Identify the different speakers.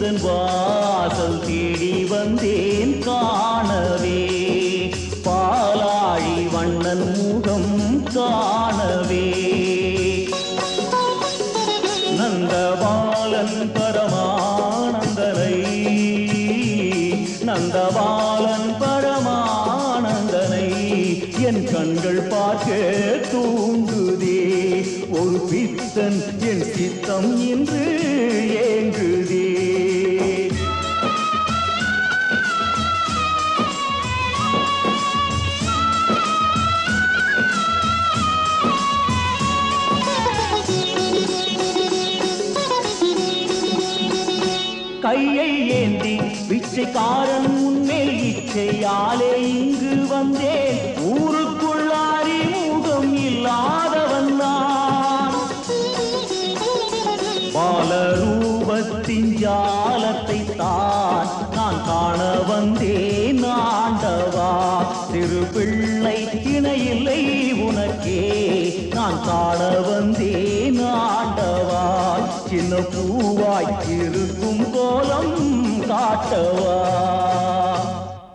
Speaker 1: உந்தன் வாசல் தேடி வந்தேன் காணவே பாலாழி வண்ணன் முகம் காணவே நந்தபாலன் பரமானந்தனை நந்தபாலன் பரமானந்தனை என் கண்கள் பார்க்க தூண்டுதே ஒரு பித்தன் என் சித்தம் என்று ஏங்குதே கையை ஏந்தி பிச்சைக்காரன் முன்னேல் இச்சையாலே இங்கு வந்தேன் ஊருக்குள் அறிமுகம் இல்லாதவன் நான் பாலரூபத்தின் ஜாலத்தை தான் நான் காண வந்தேன் ஆண்டவா சிறு பிள்ளை இணையில்லை உனக்கே நான் காண வந்தேன் ஆண்டவா சின்ன பூவாய் இருக்கும் கோலம் காட்டவா